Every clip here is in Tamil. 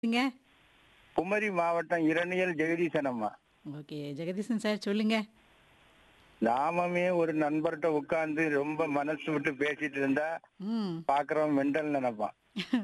ங்க. குமரி மாவட்டம் இரணியல் ஜெகதீசன் அம்மா ஓகே. ஜெகதீசன் சார் சொல்லுங்க. நாமமே ஒரு நண்பர்கிட்ட உட்கார்ந்து ரொம்ப மனசு விட்டு பேசிட்டு இருந்தா ம். பாக்குறவன் மெண்டல் நினைப்பான்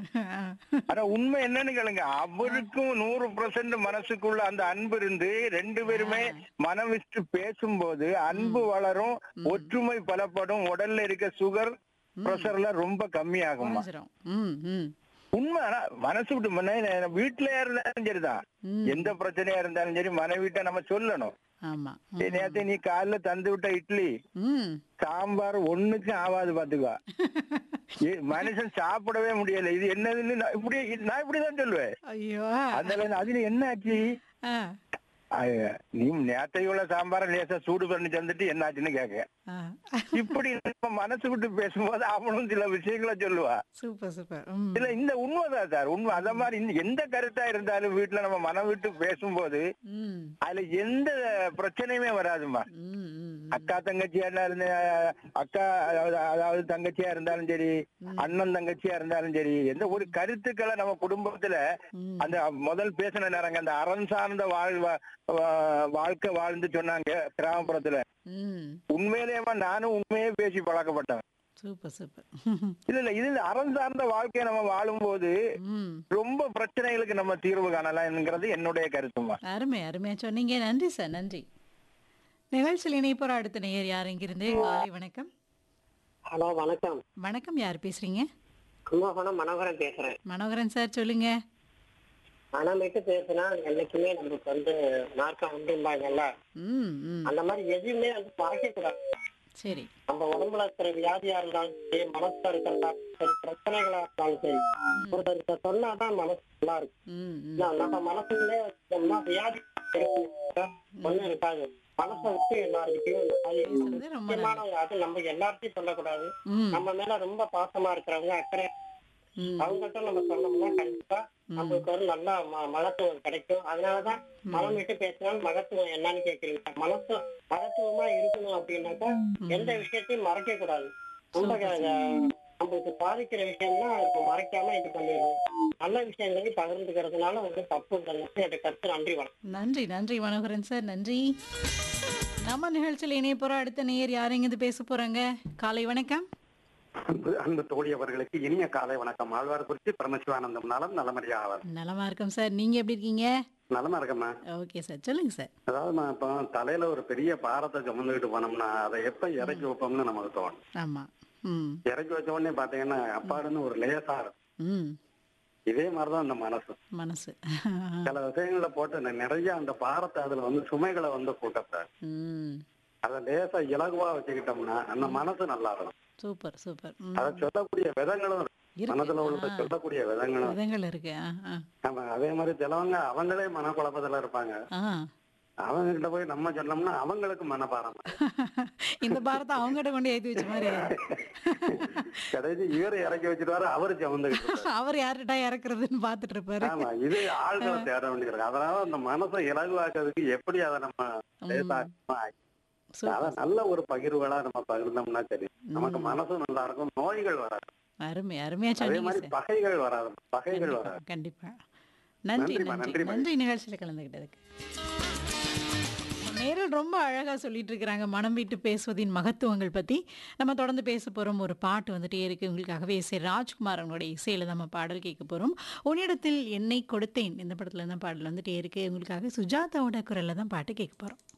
ஆனா உண்மை என்னன்னு கேளுங்க அவருக்கும் நூறு பெர்சென்ட் மனசுக்குள்ள அந்த அன்பு இருந்து ரெண்டு பேருமே மனம் விட்டு பேசும்போது அன்பு வளரும் ஒற்றுமை பலப்படும் உடல்ல இருக்க சுகர் பிரஷர்ல ரொம்ப கம்மியாகுமா குறைஞ்சிரும். ம், ம். உண்மை ஆனா மனசு விட்டு மன- வீட்டுல இருந்தாலும் சரிதான் ம். எந்த பிரச்சனையா இருந்தாலும் சரி மனைவிட்ட நம்ம சொல்லணும் ஆமா. ம். ஏய், நேத்து நீ காலைல தந்து விட்ட இட்லி ம். சாம்பார் ஒண்ணுக்கும் ஆகாது பாத்துக்கோ ஏய், மனுஷன் சாப்பிடவே முடியல இது என்னதுன்னு நான் இப்படி நான் இப்படிதான் சொல்லுவேன் ஐயோ. அதனால அதுல என்ன ஆச்சு ஆ. ஐய, நீ நேத்தையுள்ள சாம்பார லேசா சூடு பண்ணி தந்துட்டு என்ன ஆச்சுன்னு கேக்க ஆ. இப்படி நம்ம மனசு விட்டு பேசும்போது அவனும் சில விஷயங்களை சொல்லுவா சூப்பர் சூப்பர். ம். இல்ல இந்த உண்மைதான் சார் உண்மை அத மாதிரி இந்த- எந்த கருத்தா இருந்தாலும் வீட்டுல நம்ம மனம் விட்டு பேசும்போது ம். அதுல எந்த பிரச்சனையுமே வராதுமா ம், ம். அக்கா தங்கச்சியா இருந்தாலும் அக்கா அதாவது அதாவது தங்கச்சியா இருந்தாலும் சரி அண்ணன் தங்கச்சியா இருந்தாலும் சரி எந்த ஒரு கருத்துக்களை நம்ம குடும்பத்துல ம். அந்த முதல் பேசின நேரங்க அந்த அறம் சார்ந்த வாழ் வா- வா- வாழ்க்கை வாழ்ந்து சொன்னாங்க கிராமப்புறத்துல ம். உண்மையிலேயேமா நானும் உண்மையே பேசி பழக்கப்பட்டேன் சூப்பர் சூப்பர். இல்ல இல்ல இது அறம் சார்ந்த வாழ்க்கையை நம்ம வாழும்போது ம். ரொம்ப பிரச்சனைகளுக்கு நம்ம தீர்வு காணலாம்ங்கிறது என்னுடைய கருத்துமா அருமை அருமையா சொன்னீங்க நன்றி சார் நன்றி நிகழ்ச்சியில் இணைப்போற அடுத்த நேயர் யார் இங்கிருந்து காலை வணக்கம் ஹலோ வணக்கம் வணக்கம் யார் பேசுறீங்க கும்பகோணம் மனோகரன் பேசுறேன் மனோகரன் சார் சொல்லுங்க மனம் விட்டு பேசினா என்னைக்குமே நமக்கு வந்து மார்க்கம் உண்டும்பாங்கல்ல ம் ம் அந்த மாதிரி எதுவுமே வந்து மறைக்க கூடாது சரி நம்ம உடம்புல இருக்கிற வியாதியா இருந்தாலும் சரி மனசுல இருக்கிறதா சரி பிரச்சனைகளா இருந்தாலும் சரி ஒருத்தருக்கு சொன்னாதான் மனசு நல்லா இருக்கும் ம் ம் இல்ல, நம்ம மனசுக்குள்ளே வச்சோம்னா வியாதி ஒண்ணும் இருக்காது மனசை விட்டு எல்லாருக்கிட்டையும் இந்த மாதிரி பேசுறது ரொம்ப முக்கியமான ஒரு அது நம்ம எல்லார்ட்டையும் சொல்லக்கூடாது ம் நம்ம மேல ரொம்ப பாசமா இருக்கிறவங்க அக்கறை ம் அவங்ககிட்ட நம்ம சொன்னோம்னா கண்டிப்பா நம்மளுக்கு ஒரு நல்ல ம- மகத்துவம் கிடைக்கும் அதனாலதான் மனம் விட்டு பேசினால் மகத்துவம் என்னன்னு கேக்குறீங்க மனசு மகத்துவமா இருக்கணும் அப்படின்னாக்கா எந்த விஷயத்தையும் மறைக்க கூடாது ரொம்ப அஹ், நம்மளுக்கு பாதிக்கிற விஷயம்னா இப்போ மறைக்காம இது பண்ணிடணும் நல்ல விஷயங்களையும் பகிர்ந்துக்கிறதுனால வந்து தப்பு இல்லைன்னு என்னுடைய கருத்து நன்றி வணக்கம் நன்றி நன்றி மனோகரன் சார் நன்றி நம்ம நிகழ்ச்சியில் இணைய போற அடுத்த நேயர் யார் இங்கிருந்து பேச போறாங்க காலை வணக்கம் அன்பு அன்பு தோழி அவர்களுக்கு இனிய காலை வணக்கம் ஆழ்வார்குறிச்சி பரமசிவானந்தம் நலம் நலமறியா ஆவார் நலமா இருக்கும் சார் நீங்க எப்படி இருக்கீங்க நலமா இருக்கம்மா ஓகே சார் சொல்லுங்க சார் அதாவதுமா இப்போ தலையில ஒரு பெரிய பாரத்தை சுமந்துக்கிட்டு போனோம்னா அதை எப்ப இறக்கி வைப்போம்னு நமக்கு தோணும் ஆமா ம் இறக்கி வச்ச உடனே பாத்தீங்கன்னா அப்பாடுன்னு ஒரு லேசா இருக்கும் ம் இதே மாதிரிதான் அந்த மனசு மனசு சில விஷயங்களை போட்டு நி- நிறைய அந்த பாரத்தை அதுல வந்து சுமைகளை வந்து கூட்டக்கூடாது ம் அதை லேசா இலகுவா வச்சுக்கிட்டோம்னா அந்த மனசு நல்லா இருக்கும் சூப்பர் சூப்பர் ம் அதை சொல்லக்கூடிய விதங்களும் இருக்கு. இருக்கு. மனதுல உள்ள சொல்லக்கூடிய விதங்களும் விதங்கள் இருக்கு ஆ ஆ ஆமா அதே மாதிரி சிலவங்க அவங்களே மனக்குழப்பத்துல இருப்பாங்க ஆ அவங்க கிட்ட போய் நம்ம சொன்னோம்னா அவங்களுக்கு மனபாரம் இந்த பாரத்தை அவங்ககிட்ட கொண்டு ஏத்தி வச்ச மாதிரி கடைசி இவரை இறக்கி வச்சிருவாரு அவரு சமந்துகிட்டு இருப்பாரு. அவர் யார்கிட்ட இறக்குறதுன்னு பாத்துட்டு இருப்பாரு ஆமா இது ஆள்களை தேட வேண்டியிருக்கு அதனால அந்த மனசை இலகுவாக்குறதுக்கு எப்படி அதை நம்ம லேசாக்கணுமா, சூப்பர் அதை நல்ல ஒரு பகிர்வுகளா நம்ம பகிர்ந்தோம்னா சரி நமக்கு மனசும் நல்லா இருக்கும் நோய்கள் வராது அருமை அருமையா அதே சொன்னீங்க மாதிரி சார் பகைகள் வராது பகைகள் கண்டிப்பா வராது கண்டிப்பா நன்றி நன்றிம்மா, நன்றி நன்றிம்மா. நன்றி நிகழ்ச்சியில கலந்துகிட்டதுக்கு நேரில் ரொம்ப அழகா சொல்லிட்டு இருக்கிறாங்க மனம் விட்டு பேசுவதின் மகத்துவங்கள் பத்தி நம்ம தொடர்ந்து பேச போறோம் ஒரு பாட்டு வந்துட்டே இருக்கு உங்களுக்காகவே இசை ராஜ்குமார் அவங்களுடைய இசையில நம்ம பாடல் கேட்க போறோம் உன்னிடத்தில் என்னை கொடுத்தேன் இந்த படத்துல தான் பாடல் வந்துட்டே இருக்கு உங்களுக்காக சுஜாதாவோட குரல்ல தான் பாட்டு கேட்க போறோம்